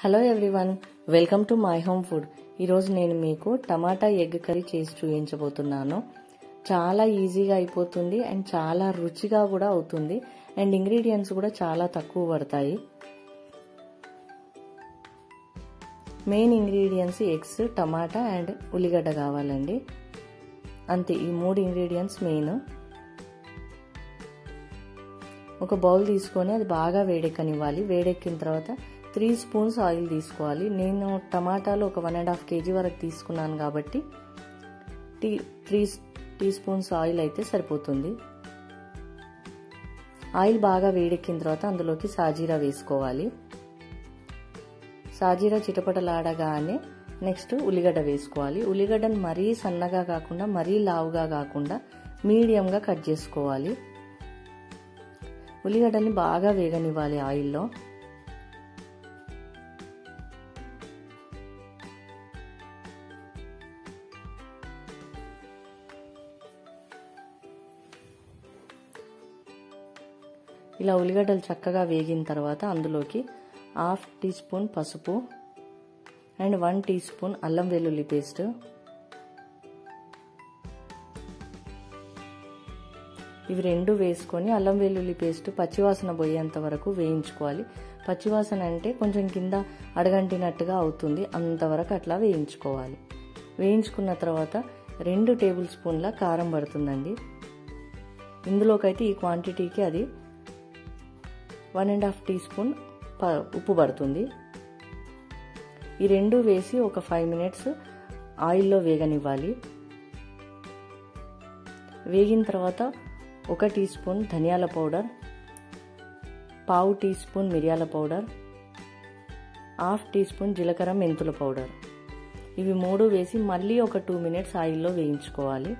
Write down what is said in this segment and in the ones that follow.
hello everyone welcome to my home food ఈరోజు నేను మీకు టమాటా ఎగ్ కర్రీ చేసి చూపించబోతున్నాను చాలా ఈజీగా అయిపోతుంది అండ్ చాలా రుచిగా కూడా అవుతుంది అండ్ ఇంగ్రీడియంట్స్ కూడా చాలా తక్కువ పడతాయి main ingredients eggs tomato and ఉల్లిగడ్డ కావాలండి అంతే ఈ మూడు ఇంగ్రీడియంట్స్ మెయిన్ ఒక బౌల్ తీసుకొని అది బాగా వేడెక్కనివ్వాలి వేడెక్కిన తర్వాత త్రీ స్పూన్స్ ఆయిల్ తీసుకోవాలి నేను టమాటాలు ఒక వన్ అండ్ హాఫ్ కేజీ వరకు తీసుకున్నాను కాబట్టి tea three teaspoons oil అయితే సరిపోతుంది ఆయిల్ బాగా వేడెక్కిన తర్వాత అందులోకి సాజీరా వేసుకోవాలి సాజీరా చిటపటలాడగానే నెక్స్ట్ ఉల్లిగడ్డ వేసుకోవాలి ఉల్లిగడ్డను మరీ సన్నగా కాకుండా మరీ లావుగా కాకుండా మీడియంగా కట్ చేసుకోవాలి ఉల్లిగడ్డని బాగా వేగనివ్వాలి ఆయిల్లో ఇలా ఉల్లిగడ్డలు చక్కగా వేగిన తర్వాత అందులోకి హాఫ్ టీ స్పూన్ పసుపు అండ్ వన్ టీ స్పూన్ అల్లం వెల్లుల్లి పేస్ట్ ఇవి రెండు వేసుకొని అల్లం వెల్లుల్లి పేస్ట్ పచ్చివాసన పోయేంత వరకు వేయించుకోవాలి పచ్చివాసన అంటే కొంచెం కింద అడగంటినట్టుగా అవుతుంది అంతవరకు అట్లా వేయించుకోవాలి వేయించుకున్న తర్వాత రెండు టేబుల్ స్పూన్ల కారం పడుతుందండి ఇందులోకైతే ఈ క్వాంటిటీకి అది one and half teaspoon ఉప్పు పడుతుంది ఈ రెండు వేసి ఒక ఫైవ్ మినిట్స్ ఆయిల్లో వేగనివ్వాలి వేగిన తర్వాత ఒక టీ స్పూన్ ధనియాల పౌడర్ పావు టీ స్పూన్ మిరియాల పౌడర్ హాఫ్ టీ స్పూన్ జీలకర్ర మెంతుల పౌడర్ ఇవి మూడు వేసి మళ్ళీ ఒక టూ మినిట్స్ ఆయిల్లో వేయించుకోవాలి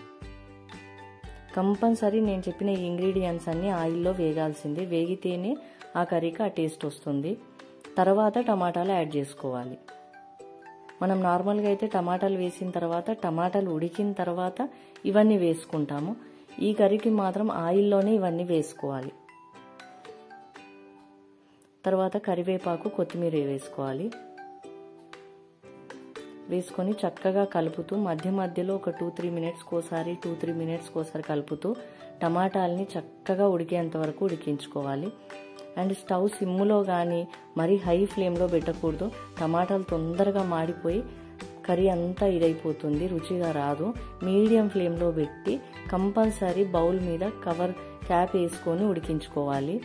కంపల్సరీ నేను చెప్పిన ఈ ఇంగ్రీడియంట్స్ అన్నీ ఆయిల్లో వేగాల్సిందే వేగితేనే ఆ కర్రీకి ఆ టేస్ట్ వస్తుంది తర్వాత టమాటాలు యాడ్ చేసుకోవాలి మనం నార్మల్గా అయితే టమాటాలు వేసిన తర్వాత టమాటాలు ఉడికిన తర్వాత ఇవన్నీ వేసుకుంటాము ఈ కర్రీకి మాత్రం ఆయిల్లోనే ఇవన్నీ వేసుకోవాలి తర్వాత కరివేపాకు కొత్తిమీర వేసుకోవాలి వేసుకొని చక్కగా కలుపుతూ మధ్య మధ్యలో ఒక టూ త్రీ మినిట్స్కి ఒకసారి టూ త్రీ మినిట్స్కి ఒకసారి కలుపుతూ టమాటాలని చక్కగా ఉడికేంత వరకు ఉడికించుకోవాలి అండ్ స్టవ్ సిమ్ములో కానీ మరీ హై ఫ్లేమ్లో పెట్టకూడదు టమాటాలు తొందరగా మాడిపోయి కర్రీ అంతా ఇదైపోతుంది రుచిగా రాదు మీడియం ఫ్లేమ్లో పెట్టి కంపల్సరీ బౌల్ మీద కవర్ క్యాప్ వేసుకొని ఉడికించుకోవాలి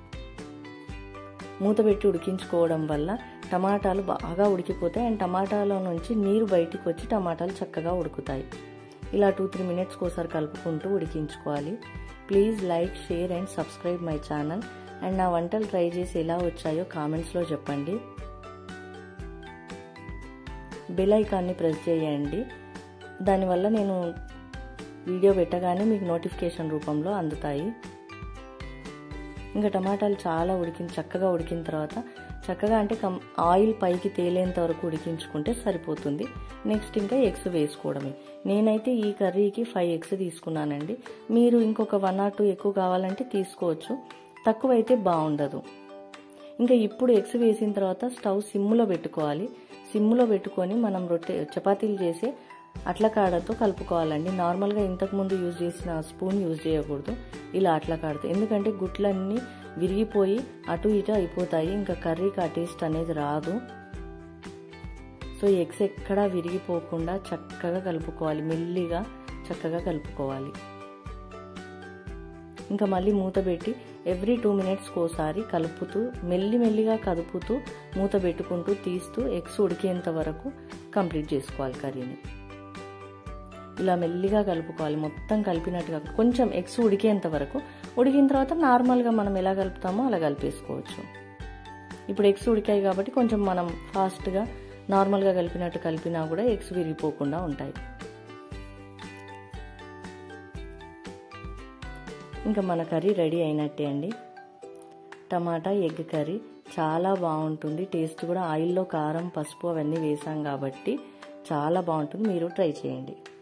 మూత పెట్టి ఉడికించుకోవడం వల్ల టమాటాలు బాగా ఉడికిపోతాయి అండ్ టమాటాలో నుంచి నీరు బయటికి వచ్చి టమాటాలు చక్కగా ఉడుకుతాయి ఇలా టూ త్రీ మినిట్స్కి ఒకసారి కలుపుకుంటూ ఉడికించుకోవాలి please like share and subscribe my channel and నా వంటలు ట్రై చేసి ఎలా వచ్చాయో కామెంట్స్లో చెప్పండి బెల్ ఐకాన్ని ప్రెస్ చేయండి దానివల్ల నేను వీడియో పెట్టగానే మీకు నోటిఫికేషన్ రూపంలో అందుతాయి ఇంకా టమాటాలు చాలా ఉడికిన చక్కగా ఉడికిన తర్వాత చక్కగా అంటే కం ఆయిల్ పైకి తేలేంత వరకు ఉడికించుకుంటే సరిపోతుంది నెక్స్ట్ ఇంకా ఎగ్స్ వేసుకోవడమే నేనైతే ఈ కర్రీకి ఫైవ్ ఎగ్స్ తీసుకున్నానండి మీరు ఇంకొక వన్ ఆర్ టూ ఎక్కువ కావాలంటే తీసుకోవచ్చు తక్కువ అయితే బాగుండదు ఇంకా ఇప్పుడు ఎగ్స్ వేసిన తర్వాత స్టవ్ సిమ్లో పెట్టుకోవాలి సిమ్లో పెట్టుకొని మనం రొట్టె చపాతీలు చేసి అట్ల కాడతో కలుపుకోవాలండి నార్మల్గా ఇంతకుముందు యూజ్ చేసిన స్పూన్ యూజ్ చేయకూడదు ఇలా అట్ల కాడతో ఎందుకంటే గుట్లన్నీ విరిగిపోయి అటు ఇటు అయిపోతాయి ఇంకా కర్రీకి ఆ టేస్ట్ అనేది రాదు సో ఎగ్స్ ఎక్కడా విరిగిపోకుండా చక్కగా కలుపుకోవాలి మెల్లిగా చక్కగా కలుపుకోవాలి ఇంకా మళ్ళీ మూత పెట్టి ఎవ్రీ టూ మినిట్స్కి ఒకసారి కలుపుతూ మెల్లి మెల్లిగా కదుపుతూ మూత పెట్టుకుంటూ తీస్తూ ఎగ్స్ ఉడికేంత వరకు కంప్లీట్ చేసుకోవాలి కర్రీని ఇలా మెల్లిగా కలుపుకోవాలి మొత్తం కలిపినట్టుగా కొంచెం ఎగ్స్ ఉడికేంత వరకు ఉడికిన తర్వాత నార్మల్గా మనం ఎలా కలుపుతామో అలా కలిపేసుకోవచ్చు ఇప్పుడు ఎగ్స్ ఉడికాయి కాబట్టి కొంచెం మనం ఫాస్ట్గా నార్మల్గా కలిపినట్టు కలిపినా కూడా ఎగ్స్ విరిగిపోకుండా ఉంటాయి ఇంకా మన కర్రీ రెడీ అయినట్టే అండి టమాటా ఎగ్ కర్రీ చాలా బాగుంటుంది టేస్ట్ కూడా ఆయిల్లో కారం పసుపు అవన్నీ వేసాం కాబట్టి చాలా బాగుంటుంది మీరు ట్రై చేయండి